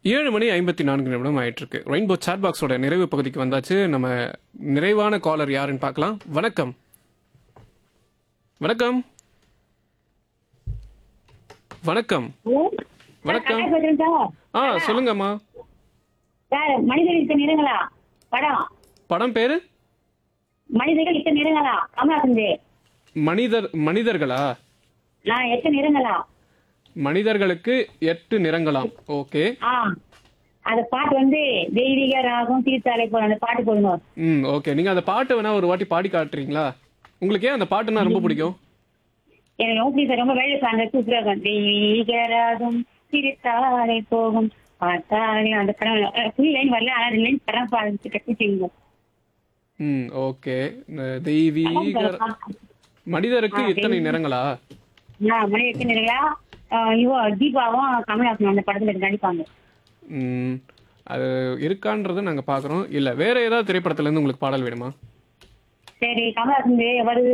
ஏழு மணி ஐம்பத்தி நான்கு நிமிடம் ஆயிட்டு இருக்கு ரெயின்போ சாட் பாக்ஸோட நிறைவு பகுதிக்கு வந்தாச்சு நம்ம நிறைவான காலர் யாருன்னு பார்க்கலாம் வணக்கம் வணக்கம் வணக்கம் வணக்கம். சார் ஆ சொல்லுங்கம்மா சார் மனிதர்கள் இத்தனை நிறங்களா படம் படம் பேரு மனிதர்கள் இத்தனை நிறங்களா கமலாசன் மனிதர் மனிதர்களா நான் எத்தனை நிறங்களா மனிதர்களுக்கு எட்டு நிறங்களாம் ஓகே ஆ அந்த பாட்டு வந்து தெய்வீக ராகம் தீர்த்தாலை போல அந்த பாட்டு போடுங்க ம் ஓகே நீங்க அந்த பாட்டை வேணா ஒரு வாட்டி பாடி காட்டுறீங்களா உங்களுக்கு ஏன் அந்த பாட்டுனா ரொம்ப பிடிக்கும் எனக்கு ரொம்ப பிடிக்கும் ரொம்ப வேலை சாங்க சூப்பரா இருக்கும் தெய்வீக ராகம் தீர்த்தாலை போகும் பார்த்தாலே அந்த படம் ஃபுல் லைன் வரல ஆனா ரெண்டு லைன் படம் பாட்டு கட்டிட்டீங்க ம் ஓகே தெய்வீக மனிதருக்கு இத்தனை நிறங்களா மணி எத்தனை நிறங்களா இவோ தீபாவும் கமலாசன் அந்த படத்துல நடிப்பாங்க ம், அது இருக்கான்றதை நாங்கள் பார்க்குறோம் இல்லை வேற ஏதாவது திரைப்படத்துல இருந்து உங்களுக்கு பாடல் வேணுமா சரி கமலாசன் வருது